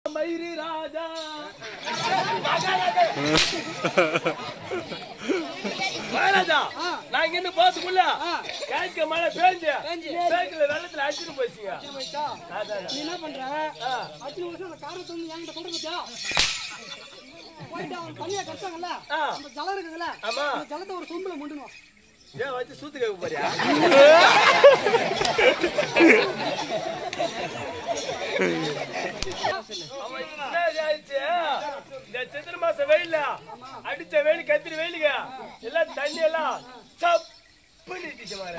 மயிரி ராஜா மகாராஜா நான் இங்க இருந்து போறதுக்குள்ள கேட்க மழை பேஞ்சு பேக்கில வெள்ளத்துல அடிச்சுட்டு போச்சுங்க போயிட்டா? அதான் நீ என்ன பண்ற ஆ. அத்தனை வருஷம் அந்த காரணத்தை வந்து என்கிட்ட சொல்ற பத்தியா போயிட்டு அவன் தனியா கட்டாங்கல்ல ஆ. அந்த ஜலம் இருக்குதுல்ல ஆமா அந்த ஜலத்தை ஒரு சொம்புல முண்டணும் ஏன் வச்சு சூத்து கேட்க போறியா அவன் என்ன ஆயிடுச்சு? இந்த சித்திரை மாசம் வெயில்ல அடிச்ச வெயில் கத்திரி வெயிலுங்க எல்லாம் தண்ணி எல்லாம் சப்புன்னு இடிச்சு மாற.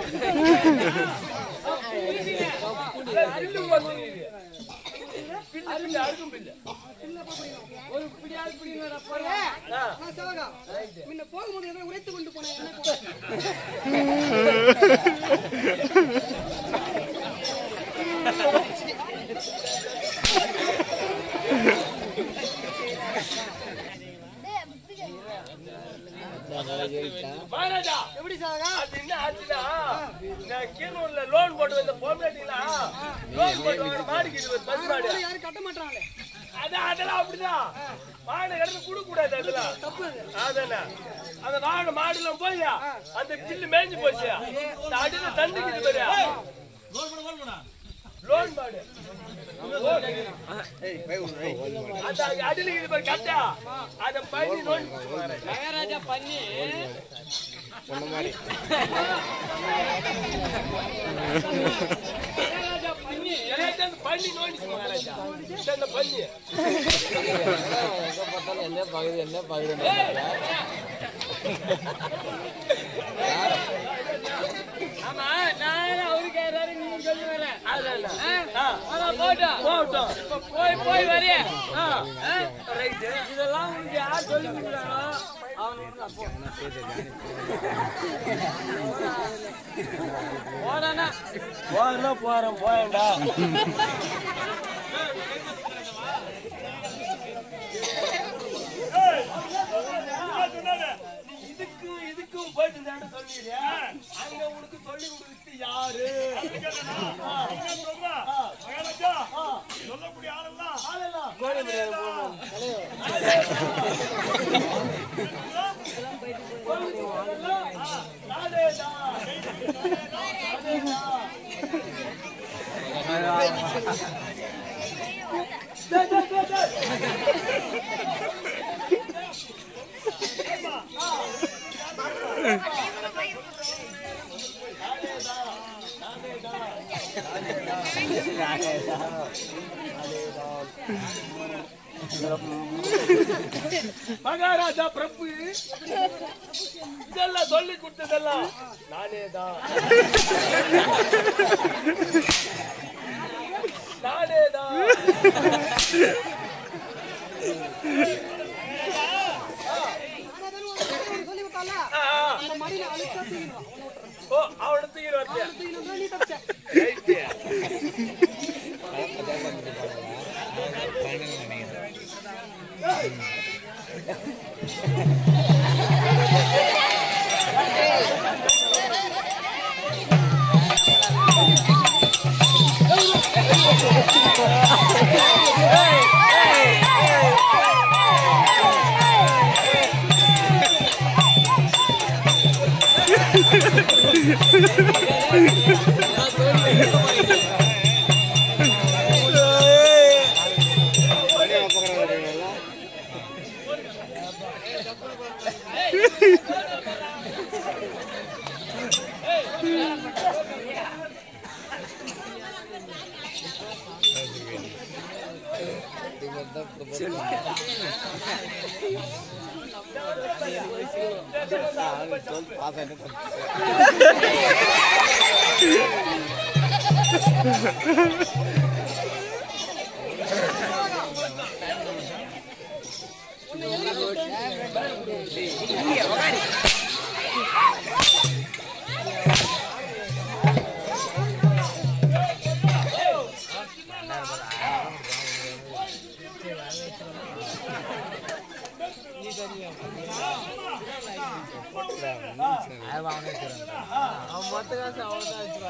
அதான் பில்லு போட்டுருக்குது. பில்லு, பில்லு, அறுக்கும் பில்லு. ஒரு பிடியால் பிடிங்க போற ஆ. நான் சிவகா முன்ன போகும்போது எதை உரைத்து கொண்டு போனேன் என்ன போ- மகாராஜா எப்படி சிவகா அது என்ன ஆச்சுன்னா இந்த கீரனூர்ல லோன் போட்டு வந்த பொம்னாட்டிங்களா லோன் போட்டு வாங்க மாடிக்கு இது ஒரு பஸ் மாடு யாரும் கட்ட மாட்டாங்களே அது அதெல்லாம் அப்படிதான் மாடு இடத்துல கொடுக்க கூடாது அதெல்லாம் தப்பு அது அதானே அந்த மாடு மாடுலாம் போய் அந்த பில்லு மேய்ஞ்சு போச்சு இந்த அடியில தண்ணிக்குது பாரு லோன் மாடு அந்த அடியில இருக்குது பாரு கட்டா அத பண்ணி நோண்டி மகாராஜா பண்ணி எல்லாத்தையும் பண்ணி நோண்டிச்சு மகாராஜா இந்த பண்ணி ஆமா நான் அவருக்கு யாராரு நீங்க சொல்லி வரேன் அதான் போட்டோம் போகட்டும் இப்ப போய் போய் வரைய ரைட்டு இதெல்லாம் உங்களுக்கு யார் சொல்லி கொடுக்குறாங்களோ அவனுக்கு அப்போ போறானா போறேன்னா போறேன் போயேன்டா நீ இதுக்கும் இதுக்கும் போயிட்டு இருந்தான்னு சொல்லிடுறியா? அங்க உனக்கு சொல்லி கொடுத்து யாரு ஆ. ஆ. ஆளெல்லாம். கோழி பிரியாணி போடணும். கோழி பிரியாணி நானேடா. நானேடா. டேய், டேய், டேய், டேய். மகாராஜா பிரபு இதெல்லாம் சொல்லி கொடுத்ததெல்லாம் நானே தான் நானே தான் சொல்லி விட்டால அந்த மடியில அழுத்தா தூக்கிடுவான் ஓ அவனை தூக்கிட்டு வரலையா தூக்கினா நீ தப்பிச்ச ரைட்டு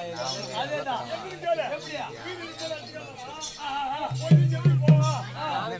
அதேதான் எப்படியா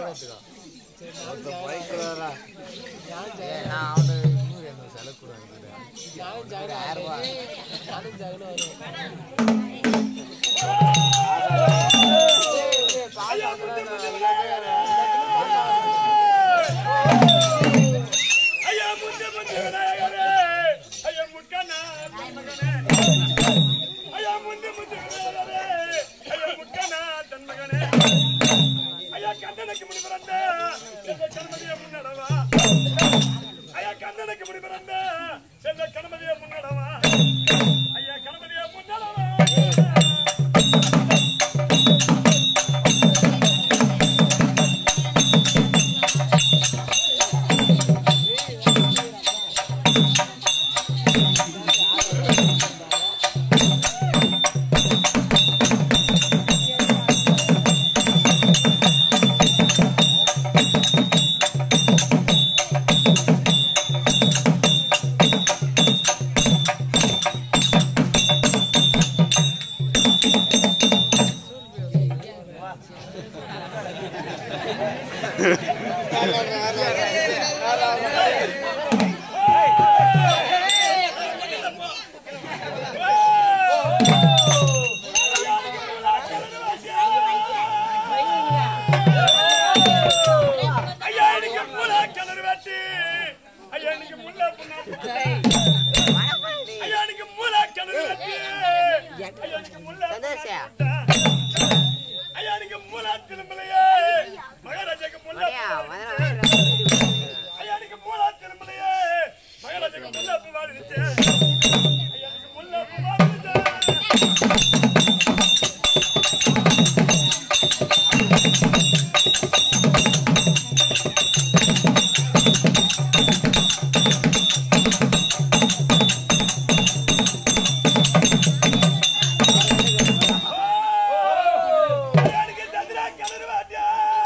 ஐயா முத்து முத்து விநாயகரே ஐயா முக்கண்ணா தன்மகனே ஐயா முத்து முத்து விநாயகரே ஐயா முக்கண்ணா தன்மகனே ஐயா கண்ணனுக்கு முடி பிறந்த செல்ல கணபதிய முன்னடவா ஐயா கண்ணனுக்கு முடி பிறந்த செல்ல கணபதிய முன்னடவா ஐயா கணபதிய முன்னடவா ஐயா எனக்கு முல்ல கிணறு வெட்டி ஐயா எனக்கு முல்ல புண்ணாக்கு ஐயா எனக்கு முல்ல கிணறு வெட்டி ஐயா எனக்கு முல்ல புண்ணாக்கு ஐயா எனக்கு முல்ல திருமலையே மகாராஜாக்கு முல்ல புண்ணாக்கு. ஐயா எனக்கு முல்ல திருமலையே மகாராஜாக்கு முல்ல புவாடிச்சு ஐயா எனக்கு முல்ல புவாடிச்சு எனக்கு சந்திரா கிணறு வாட்டியா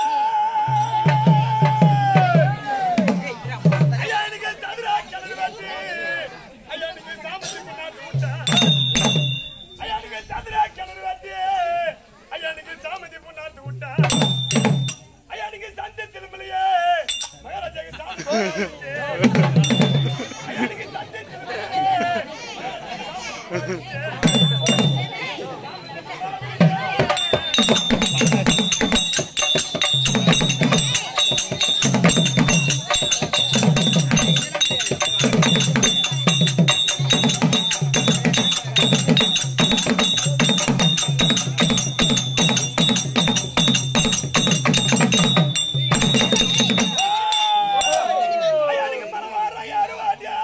ஐயா எனக்கு சந்திரா கிணறு வாட்டி ஐயா எனக்கு சாமி கொண்டாட்டு விட்டா ஐயா எனக்கு சந்திரா கிணறு வாட்டி ஐயா எனக்கு சாமதி பொண்ணாட்டு விட்டா ஐயா எனக்கு சந்தை திருமலையே மகாராஜாக்கு சாமி பொண்ணாட்டு விட்டு. ஐயா எனக்கு சந்தை திருமலையே மகாராஜாக்கு சாமி பொண்ணாட்டு விட்டு. ஐயா நீங்க மரவார யாரு வாடியா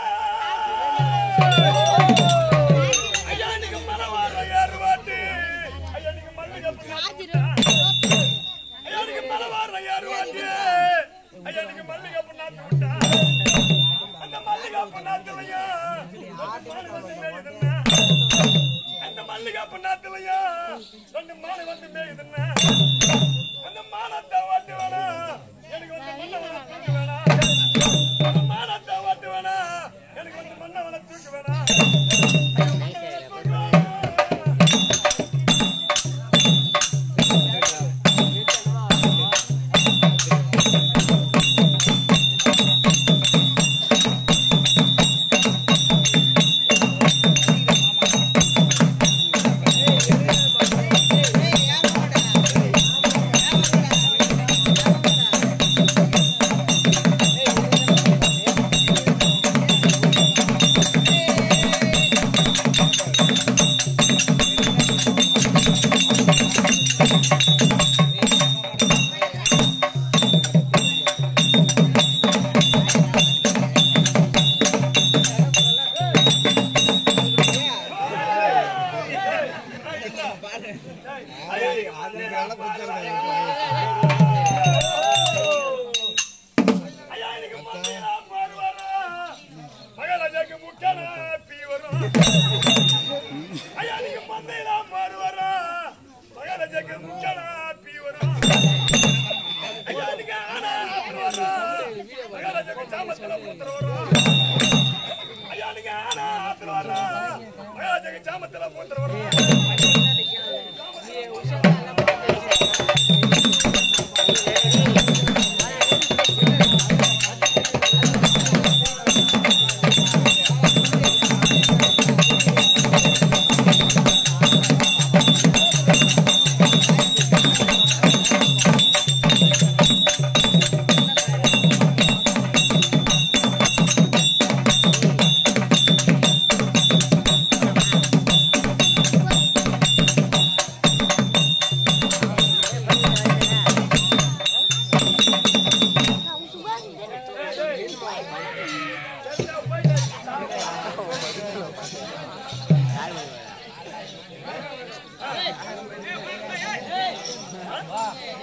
ஐயா நீங்க மரவார யாரு வாடி ஐயா நீங்க மல்லிகை புண்ணாக்கு ஐயா நீங்க மரவார யாரு வாடி ஐயா நீங்க மல்லிகை புண்ணாக்கு விட்டா அந்த மல்லிகை புண்ணாக்குலையா ரெண்டு மாடு வந்து மேயுதுன்னா அந்த மல்லிகை புண்ணாக்குலையா ரெண்டு மாடு வந்து மேயுதுன்னா அந்த மானத்தை வாட்டி வேணாம் எனக்கு வந்து மன்னவனை தூக்கி வேணாம் அந்த மானத்தை வாட்டி வேணாம் எனக்கு வந்து மன்னவனை தூக்கி வேணாம் ஐயோ, மன்னவனை தூக்கி வேணாம். ஐயா, எனக்கு மந்தையில மாறு வரும். மகாராஜாக்கு முக்கான பீ வரும். ஐயா, எனக்கு மந்தையில மாறு வரும். மகாராஜாக்கு முக்கான பீ வரும். ஐயா, எனக்கு ஆனா ஆத்திரம் வரும். மகாராஜாக்கு சாமத்துல மூத்திரம் வரும். ஐயா, எனக்கு ஆனா ஆத்திரம் வரும். மகாராஜாக்கு சாமத்துல மூத்திரம் வரும்.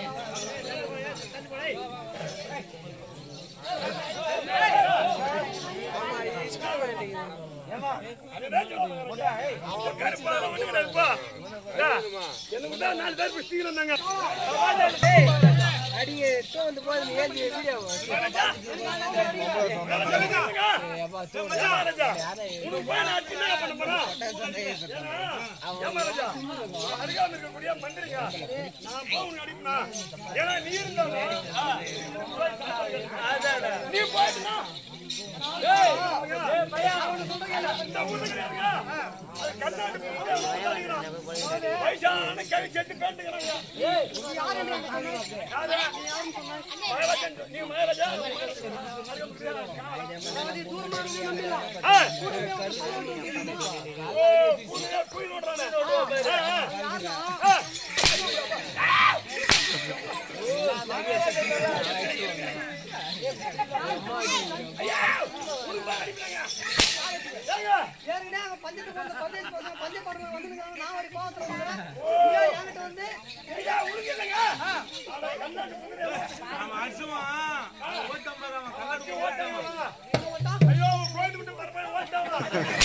அதுதான் சொல்லுவாங்க. அவன் கருப்பான ஒண்ணு கிடையாதுப்பா. இதா, எனக்கு தான் நாலு பேர் போய் சீக்கிரம் வந்தாங்க. அடிங்க எத்தோ வந்து போகுது நீ ஏன் வீடியோ ராஜா, சொல்லுங்க. சொல்லுங்க, ராஜா. உனக்கு போய் நான் சின்ன பண்ண போறேன். ஏன்னா, ஏம்மா ராஜா, அருகாமையில் இருக்கக்கூடிய மந்திரிங்க, நான் போய் உன்னை அடிப்பேனா? ஏன்னா நீ இருந்தாலும், நீ போயிட்டுனா, ஏய், ஏய், பையா, இந்த ஊர்ல கிடையாதுங்க. அது கண்ணாடி போட்டு அவன் அடிக்கிறான். வயசான கை செட்டு பேண்டுக்கிறாங்க. யாரு? மகாராஜன், நீ மகாராஜா? ஆ. ஓ, புண்ணியா குயில் ஓடுறானே. ஆ, ஆ. ஐயா, உனக்கு பாரு அடிக்கிறாங்க. ஏங்க, ஏற்கனவே அங்க பஞ்சத்து வந்து பஞ்சத்து பசங்க பஞ்ச பாடுறவங்க வந்துருக்காங்க நான் வரை கோவத்துல வந்துடுறேன் நீங்க என்கிட்ட வந்து ஐயா, உனக்கு இல்லைங்க. அட, கண்ணாடி புண்ணியா. ஐயோ, கோயில் விட்டு பரப்பாய் ஓட்டாமா.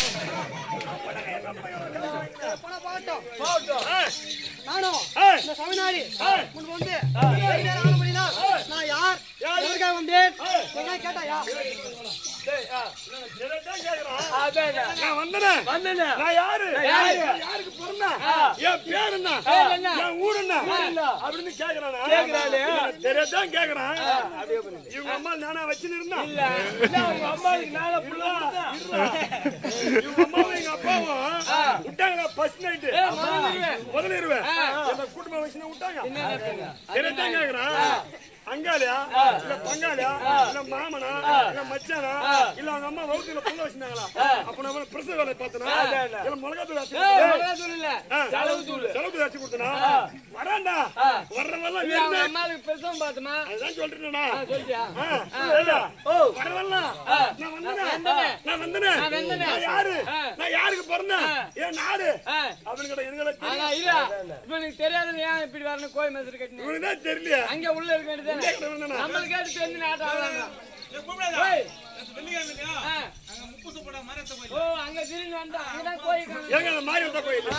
போன பாட்டம் ஆ, நானும் ஆ. இந்த சமநாடி ஆ. முன்பு வந்து ரெண்டு நேரம் ஆன முடியுதா நான் யார் யாரு? எதுக்காக வந்தேன் ஆ. என்ன கேட்டாயா டேய், ஆ, இதைத்தான் கேக்குறான். நான் வந்தனே. நான் யாரு? யாரு? நான் யாருக்கு பிறந்தேன்? என் பேர் என்ன? என் ஊர் என்ன? அப்படின்னு கேக்குறானா? இவன் தெரியாதான் கேக்குறான். இவங்க அம்மா நானா வச்சுன்னு இருந்தா? உங்க அம்மாவுக்கு நாளை புள்ள இருடா. இவங்க அம்மாவும் எங்க அப்பாவும் விட்டாங்களா first night? முதலிரவு. என்னை கூட்டு போய் வச்சுன்னு விட்டாங்க. தெரியாதான் கேக்குறான். அங்காளியா இல்ல பங்காளியா இல்ல மாமனா இல்ல மச்சானா இல்ல அவங்க அம்மா வகுத்துல புள்ள வச்சிருந்தாங்களா அப்ப நான் பிரசவ வேலை பார்த்தனா இல்ல மிளகாத்தூள் அரைச்சு கொடுத்தனா? சொல்லல ஆ. செலவு தூள் அரைச்சு கொடுத்தனா வரான்டா வர்றவெல்லாம் அவங்க வேணுமே. அம்மாவுக்கு பெருசும் பார்த்தமா அதுதான் சொல்றேனா சொல்லிட்டியா ஓ வரவெல்லாம் நான் வந்தனே நான் வந்தனே நான் யாரு நான் யாருக்கு பிறந்தேன் ஏன் நாடு ஆ. அப்படின்னு கேட்ட எனக்கு ஆனா இல்ல இப்ப எனக்கு தெரியாது ஏன் இப்படி வரணும் கோயில் மசூர் கட்டினு இவனுக்கு தான் தெரியலையா அங்க உள்ள இருக்க வேண்டியதானே நம்மளுக்கு கேட்டு தெரிஞ்சு நாட்டம் ஆடலாங்க ஓய். ஆ. ஓ அங்க திரும்பி வந்தா அங்கதான் கோயில் காணோம். ஏங்க அந்த மாறி வந்தா கோயில்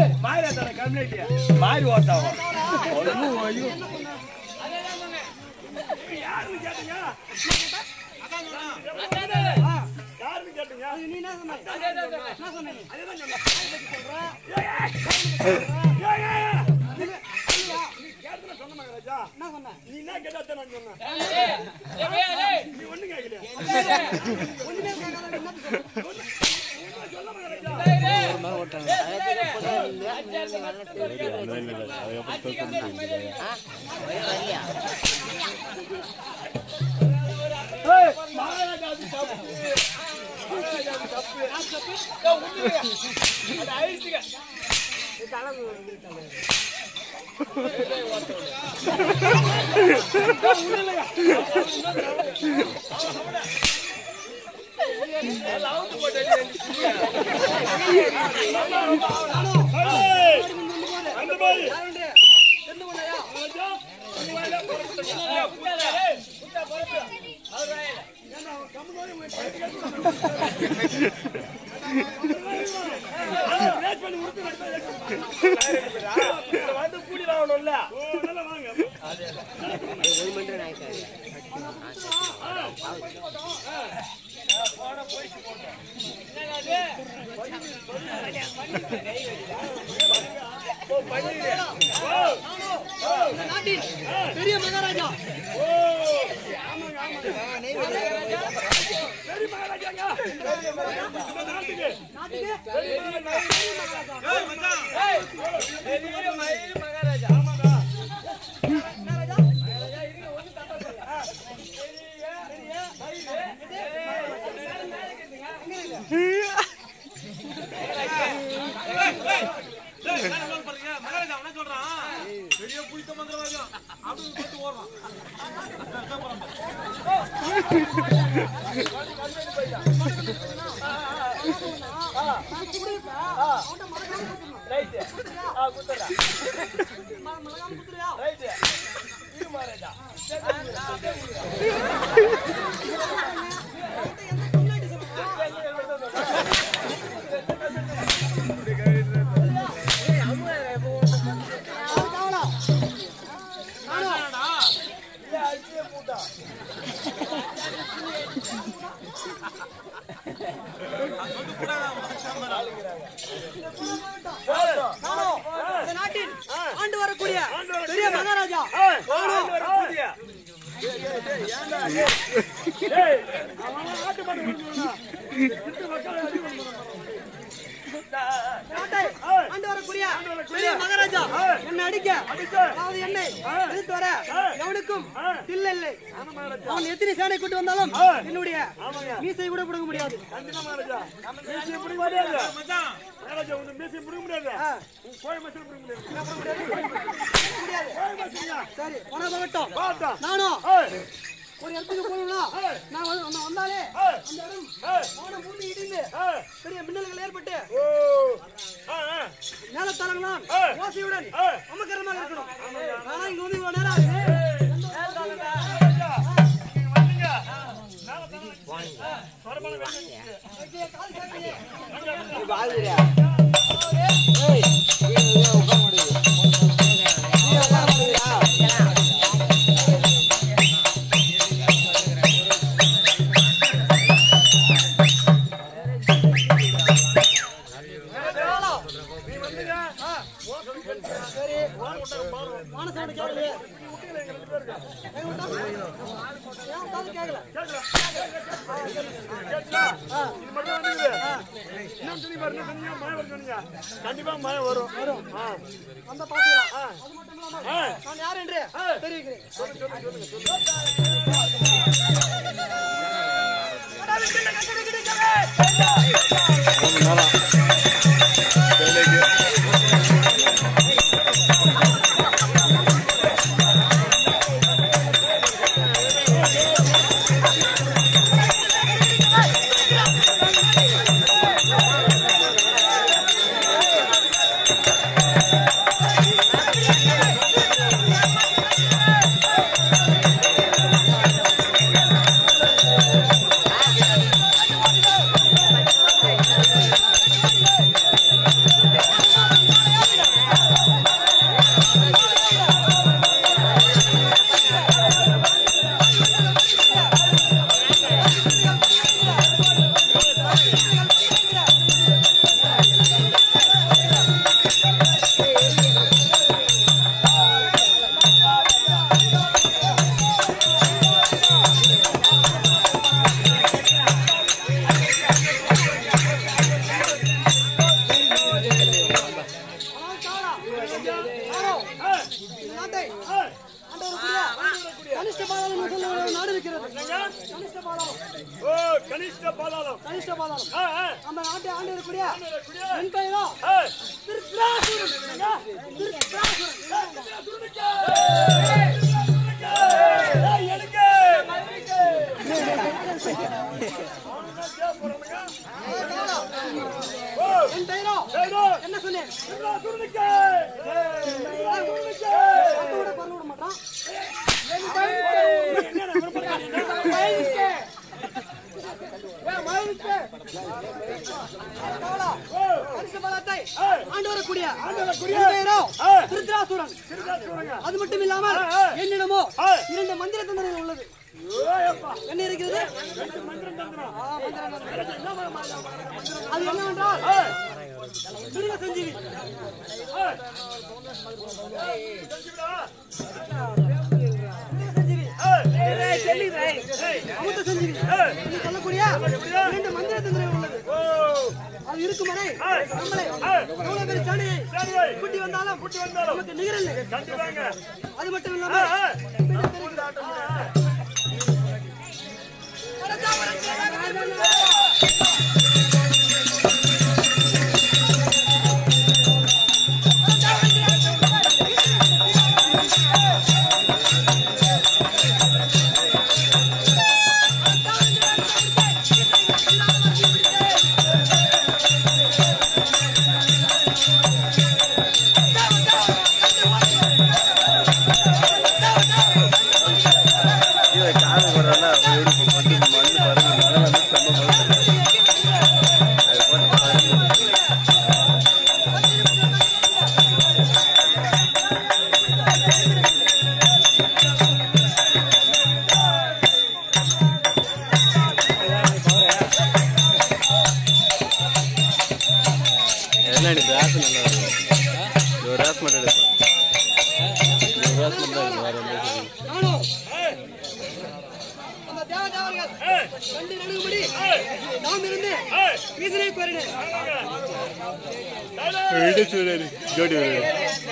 அதேதான் சொன்னேன். யாருன்னு கேட்டீங்க அதேதான். யாருன்னு கேட்டீங்க நீ என்ன சொன்ன அதேதான் சொன்னேன். என்ன சொன்ன நீ அதுதான் சொன்னேன். ஏய், ஏய். ஏய், ஏய், ஏய். நீ கேட்டதுல சொன்ன மகாராஜா. என்ன சொன்ன நீ என்ன கேட்டாதான் நான் சொன்னேன். ஏய், ஏய், ஏய், ஏய். நீ ஒண்ணும் கேட்கலையா? ஒண்ணுமே கேட்காத என்ன சொல்ல சொல்ல மகாராஜா. ஏய், ஏய். ஏய், ஏய், ஏய். அச்சி, அச்சி, மட்டும் பொறுக்காது. அச்சி, கம்பி, அச்சி, மரியாதை. மகாராஜா அது தப்பு. மகாராஜா அது தப்பு. ஏய், உண்மையா? அது ஐஸுங்க. ஏய், அந்த மாதிரி. யாருண்டு என்ன பண்ணையா மகாராஜா, உங்க வாயில பொறுத்து. ஏய், குத்தாத, ஏய், குத்தா, பொறுப்பு. அவர் வாயில. ரேட் பண்ணி உடுத்து நடத்தா வந்து கூடி வாங்கணும்ல ஓ நல்லா வாங்க இந்த நாட்டின் பெரிய மகாராஜா ஓ ஆமாங்க ஆமாங்க சரி மகாராஜாங்க இந்த நாட்டுக்கு நாட்டுக்கு ஏய், பெரிய மயில் மகாராஜா மகாராஜா ரைட்டு ஆ குத்துறா மறக்காம குத்துறியா ரைட்டு நானும் இந்த நாட்டின் ஆண்டு வரக்கூடிய பெரிய மகாராஜா நாட்டை ஆண்டு வரக்கூடிய பெரிய மகாராஜா என்னை அடிக்க அதாவது என்னை எதிர்த்து வர எவனுக்கும் இல்ல இல்லை அவன் எத்தனை சேனை கூட்டு வந்தாலும் என்னுடைய மீசை கூட பிடுங்க முடியாது கண்டிப்பா மகாராஜா மீசையை பிடிக்க முடியாது மகாராஜா உங்க மீசையை பிடிக்க முடியாது உன் கோயில் மசில் பிடிக்க முடியாது கோயில் மசிலியா சரி போனா போகட்டும் பாத்தா நானும் ஏய் ஒரு இடத்துக்கு போகணும்னா நான் வந்து- நான் வந்தாலே அந்த இடம் ஏய் வானம் பூமி இடிந்து ஏய் பெரிய மின்னல்கள் ஏற்பட்டு ஓ ஆ ஆ மேலத்தளங்களாம் ஏய். ஓசையுடன் ஏய். அமக்கரமாக இருக்கணும் ஆனா இங்க வந்து இவ்வளவு நேரம் ஆகுது மகாராஜா நீங்க வந்தீங்க மேல தான வரமான வெள்ளி ஐயா, கால் கேட்கலையே. நீ வந்தீங்க சரி வானசோட கேட்கலையே எங்க விட்டா? ஏன் காது கேட்கல கேட்டா இது மட்டும் வந்தீங்க இன்னும் துணி பாருங்க சொன்னீங்க மழை வரும் சொன்னீங்க கண்டிப்பா மழை வரும் வரும் ஆ வந்தா பாத்துக்கலாம் அது மட்டும் இல்லாம ஆ நான் யார் என்று தெரிவிக்கிறேன் இந்த நாட்டை ஆண்டவருக்குரிய கனிஷ்ட பாதாளம் என்று சொல்ல ஒரு நாடு இருக்கிறது கனிஷ்ட பாதாளம் ஓ கனிஷ்ட பாதாளம் கனிஷ்ட பாதாளம் ஆ ஆ அந்த நாட்டை ஆண்டு இருக்கக்கூடிய கூடிய என் பெயரோ ஆ திருத்ராசுரன் திருத்ராசுரன் ஏய் எடுங்க ஓ என் பெயரோ ஏதோ என்ன சொன்னேன் சுருணிக்கே பத்து கூட பரல விட மாட்டான் என்ன விருப்பம் மயிலுக்கு. ஏன் மயிலுக்கு? கவலா. கனிஷ்ட பாதாளத்தை ஆண்டு வரக்கூடிய என் பெயரோ திருத்ராசுரன் அது மட்டும் இல்லாமல் என்னிடமோ இரண்டு மந்திர தந்திரங்கள் உள்ளது என்ன இருக்கிறது ஆ, மந்திரம் தந்திரம். அது என்னவென்றால் மிருக சஞ்சீவி மிருக சஞ்சீவி அமுத்த சஞ்சீவி என்று சொல்லக்கூடிய இரண்டு மந்திர தந்திரங்கள் உள்ளது அது இருக்கும் வரை நம்மளை எவ்வளவு பெரிய சாணியை கூட்டி வந்தாலும் நமக்கு நிகரில்லை கண்டிப்பாங்க அது மட்டும் இல்லாமல் Thank பின்னாடி கிராஸ் நல்லா இருக்கு ஒரு கிராஸ் மட்டும் எடுப்பேன் ஒரு கிராஸ் மட்டும் தான் இருக்கு வேற எந்த விஷயம் நானும் அந்த தேவ தேவர்கள் ரெண்டு நடுங்கும்படி நாம் இருந்து வீசனை கோரினேன் வீடு சூழல் ஜோடி வீடு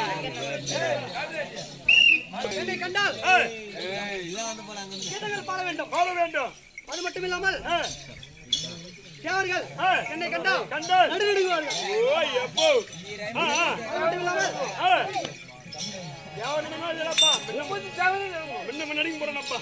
என்னை கண்டால் கீதங்கள் பாட வேண்டும் பாட வேண்டும் அது மட்டும் இல்லாமல் தேவர்கள் ஆ. என்னை கண்டால் கண்டால் நடுநடுங்குவார்கள் ஓ எப்போ ஆ ஆ அது மட்டும் இல்லாமல் ஆ யாவனுமே இல்லப்பா முப்பத்தி செவன் முன்ன முன்னாடி போறேனப்பா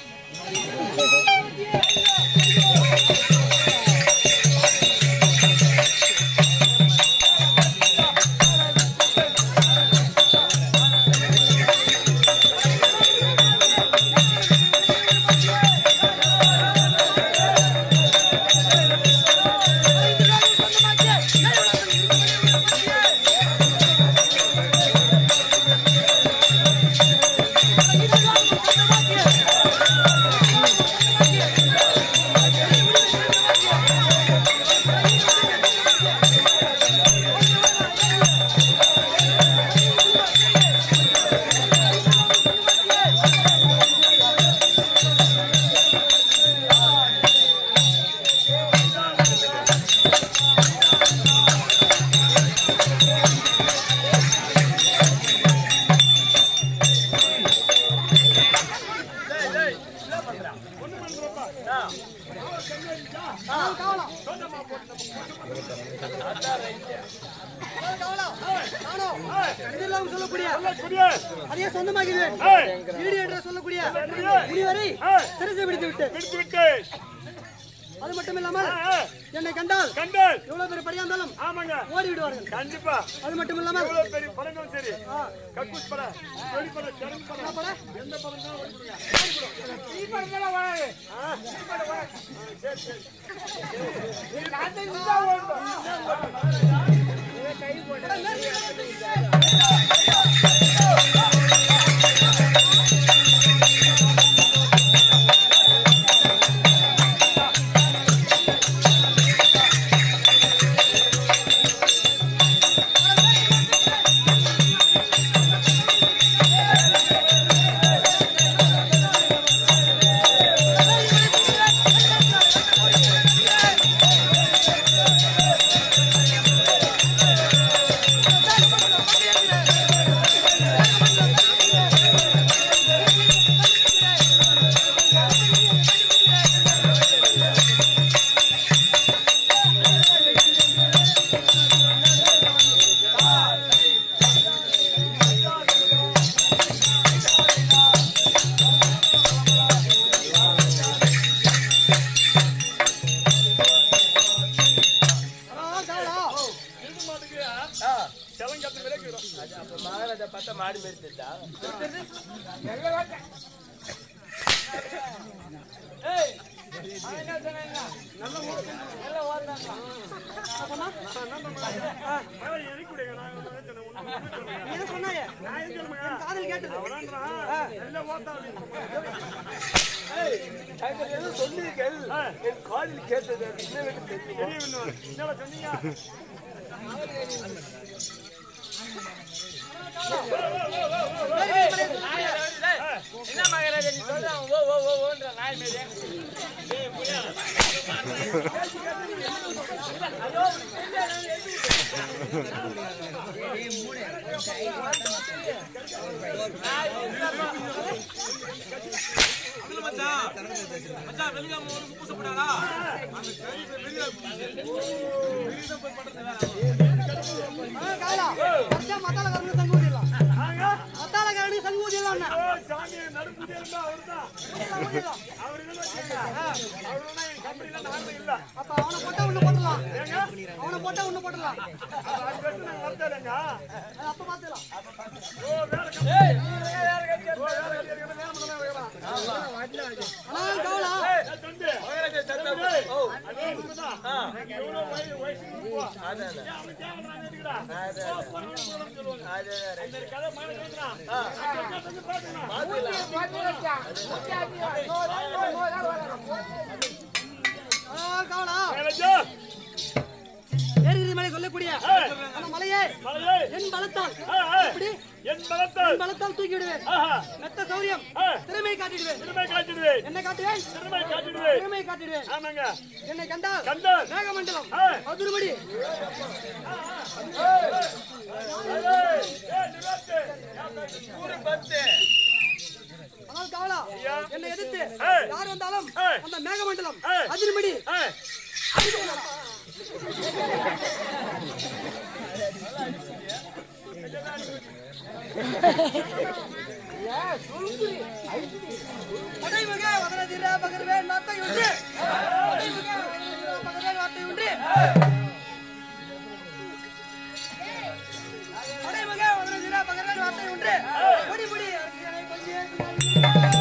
ஆனால் காவலாம் ஆனால் காவலாம் நானும் இதெல்லாம் சொல்லக்கூடிய குடியே அதையே சொந்தமாகிறேன் ஏய் வீடு என்று சொல்லக்கூடிய முனிவரை சிறைசை பிடித்து விட்டு பிடித்து விட்டு அது மட்டும் இல்லாமல் ஆ, என்னை கண்டால் கண்டால் எவ்வளவு பெரிய படியா இருந்தாலும் ஆமாங்க ஓடி விடுவார்கள் கண்டிப்பா அது மட்டும் இல்லாமல் எவ்வளவு பெரிய படங்களும் சரி ஆ, கக்கூஸ் படம் வெளி படம் சரண் என்ன படம் படம்? எந்த படம் தான் ஓடி கொடுங்க நீ படம் தான் வாங்க ஆ நீ படம் வாங்க சரி சரி நீ காத்து இருந்தா ஓடும் ஆ, காவலாம். இது மாட்டுக்கு செவன் கத்து விலைக்கு எனக்கு கொடுங்க நான் சொன்னேன் ஒண்ணு நீ என்ன சொன்னாயே? நான் எங்க சொல்லுங்க என் காதில் கேட்டது அவனான்றான் நல்ல ஓட்டா என்ன சொன்னீங்க என்ன மகாராஜா நீ சொல்ற ஓ ஓ ஓ ஓன்ற நாய் மேலே ஆ, காவலாம். மச்சா, மத்தாளக்காரனுக்கு சங்கு ஊதிடலாம். மத்தாளக்காரனுக்கு சங்கு ஊதிடலாம் அண்ணா. சாமி நடுப்புடி இருந்தா அவர்தான் சங்கு ஊதிடலாம். அவர் என்ன வச்சுக்கோங்க அவருனா என் கம்பெனில நானும் இல்ல அப்ப அவனை போட்டா உன்னை போட்டுடலாம். அவனை போட்டா உன்னை போட்டுடலாம். அது பேச நாங்க வரதேங்க அது அப்ப பாத்துக்கலாம். ஓ வேற கம்பெனி வேற கம்பெனி ஓ வேற கம்பெனி வேற பண்ணலாம் வைக்கலாம் ஆனால் காவலாம். ஏய் தம்பி தம்பி ஓ அது உண்மைதான் எனக்கு எவ்வளவு வயசு வயசு இப்போ அதான் அவன் தேவனாங்க இருக்குடா ஓ பரவாயில்லை சொல்லுவாங்க அந்த கதை மாதிரி கேக்குறான் வந்து பாத்துக்கலாம் ஆ, காவலாம். மேலஜா ஏறுகிரி மலை மலை சொல்லக்கூடிய அந்த மலையே மலையே என் பலத்தால் ஆ, ஆ. இப்படி என் பலத்தால் என் பலத்தால் தூக்கி விடுவேன் ஆஹா மெத்த சௌரியம் ஆ. திறமை காட்டிடுவேன் திறமை காட்டிடுவேன் என்ன காட்டுவேன் திறமை காட்டிடுவேன் திறமை காட்டிடுவேன் ஆமாங்க என்னை கண்டால் கண்டால் மேகமண்டலம் ஆ. மதுரமடி ஆனால் காவலா என்னை எதிர்த்து ஏய். யார் வந்தாலும் ஏய். அந்த மேகமண்டலம் ஏய். அதிர்மடி ஆ, படைமுக வதனதிர பகர்வேன் வார்த்தை ஒன்று படைமுக வதனதிர பகர்வேன் வார்த்தை ஒன்று படைமுக வதனதிர பகர்வேன் வார்த்தை ஒன்று முடி முடி அரசியலை கொஞ்சம்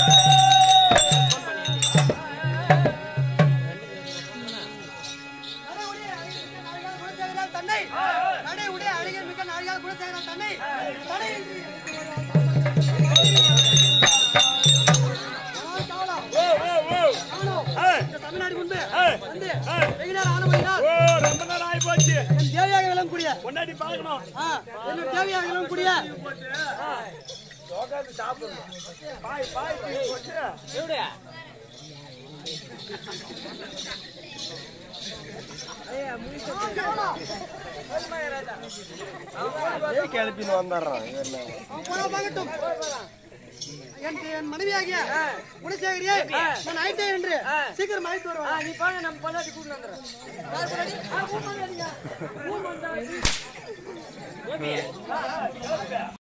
தன்னை நடை உடைய அழகில் மிக்க நாளிகால் குணசேகரன் தன்னை தடை காவலா ஓ ஓ ஓ ஆனோ ஆ, இந்த தமிழ்நாடு முன்பு ஆ. வந்து வெகு நேரம் ஆனபடியால் ஓ ரொம்ப நேரம் ஆகி போச்சு என் தேவையாக விளங்கக்கூடிய கொண்டாடி பார்க்கணும் ஆ, என்னுடைய தேவையாக விளங்கக்கூடிய பாய் பாய் போச்சு கிளப்பின்னு வந்துடுறான் போனா பார்க்கட்டும் என் என் மனைவியாகிய குணசேகரியை நான் அழைத்தேன் என்று சீக்கிரம் அழைத்து வருவான் நீ போங்க நம்ம பொண்டாட்டி கூட்டு வந்துடுறேன்